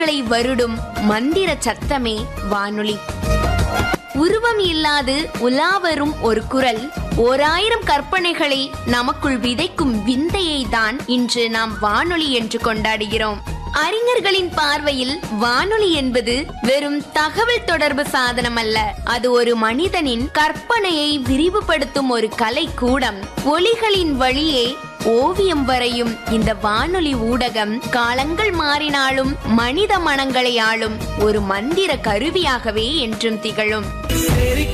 களை வருடும் மந்திர சத்தமே வானொலி உருவம் இல்லாது உலாவரும் ஒரு குரல் ஓராயிரம் கற்பனைகளை நமக்குள் விதைக்கும் விந்தையை தான் இன்று நாம் வானொலி என்று கொண்டாடுகிறோம் அறிஞர்களின் பார்வையில் வானொலி என்பது வெறும் தகவல் தொடர்பு சாதனம் அல்ல அது ஒரு மனிதனின் கற்பனையை விரிவுபடுத்தும் ஒரு கலை கூடம் ஒலிகளின் வழியே ஓவியம் வரையும் இந்த வானொலி ஊடகம் காலங்கள் மாறினாலும் மனித மனங்களை ஆளும் ஒரு மந்திர கருவியாகவே என்றும் திகழும்